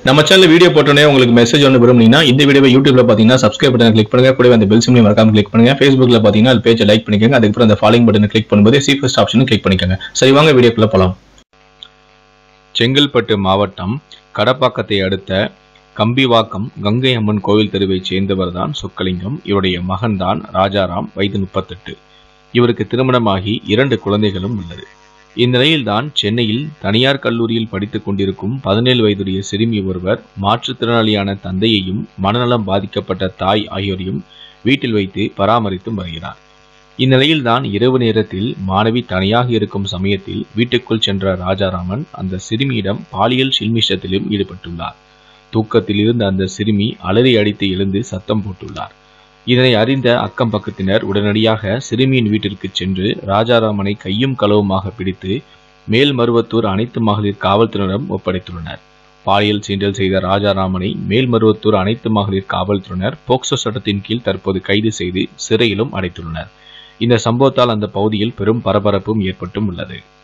நம்ம channel video போட்டோன்னே உங்களுக்கு மெசேஜ் ஒன்று விரும்புனீங்கன்னா இந்த வீடியோவை யூடியூப்ல பார்த்தீங்கன்னா சப்ஸ்கிரைப் பட்டன் கிளிக் பண்ணுங்க கூடவே அந்த பெல் சிம்லையும் மறக்காம கிளிக் பண்ணுங்க ஃபேஸ்புக்ல பார்த்தீங்கன்னா அது பேஜை லைக் பண்ணிக்கோங்க அதுக்கப்புறம் அந்த ஃபாலோயிங் பட்டனை கிளிக் பண்ணும்போது சி ஃபர்ஸ்ட் ஆப்ஷனும் கிளிக் பண்ணிக்கோங்க சரி வாங்க வீடியோக்குள்ள போலாம் செங்கல்பட்டு மாவட்டம் கடப்பாக்கத்தை அடுத்த கம்பிவாக்கம் கங்கை அம்மன் கோவில் தெருவைச் சேர்ந்தவர் தான் சொக்கலிங்கம் இவருடைய மகன்தான் ராஜாராம் வயது முப்பத்தெட்டு இவருக்கு திருமணமாகி இரண்டு குழந்தைகளும் உள்ளது இந்நிலையில்தான் சென்னையில் தனியார் கல்லூரியில் படித்துக் கொண்டிருக்கும் பதினேழு வயதுடைய சிறுமி ஒருவர் மாற்றுத்திறனாளியான தந்தையையும் மனநலம் பாதிக்கப்பட்ட தாய் ஆகியோரையும் வீட்டில் வைத்து பராமரித்து வருகிறார் இந்நிலையில்தான் இரவு நேரத்தில் மாணவி தனியாக இருக்கும் சமயத்தில் வீட்டுக்குள் சென்ற ராஜாராமன் அந்த சிறுமியிடம் பாலியல் சில்மிஷத்திலும் ஈடுபட்டுள்ளார் தூக்கத்தில் இருந்த அந்த சிறுமி அலறி அடித்து எழுந்து சத்தம் போட்டுள்ளார் இதனை அறிந்த அக்கம் பக்கத்தினர் உடனடியாக சிறுமியின் வீட்டிற்கு சென்று ராஜாராமனை கையும் களவுமாக பிடித்து மேல்மருவத்தூர் அனைத்து மகளிர் காவல்துறையினரிடம் ஒப்படைத்துள்ளனர் பாலியல் சீண்டல் செய்த ராஜாராமனை மேல்மருவத்தூர் அனைத்து மகளிர் காவல்துறையினர் போக்சோ சட்டத்தின் கீழ் தற்போது கைது செய்து சிறையிலும் அடைத்துள்ளனர் இந்த சம்பவத்தால் அந்த பகுதியில் பெரும் பரபரப்பும் ஏற்பட்டும் உள்ளது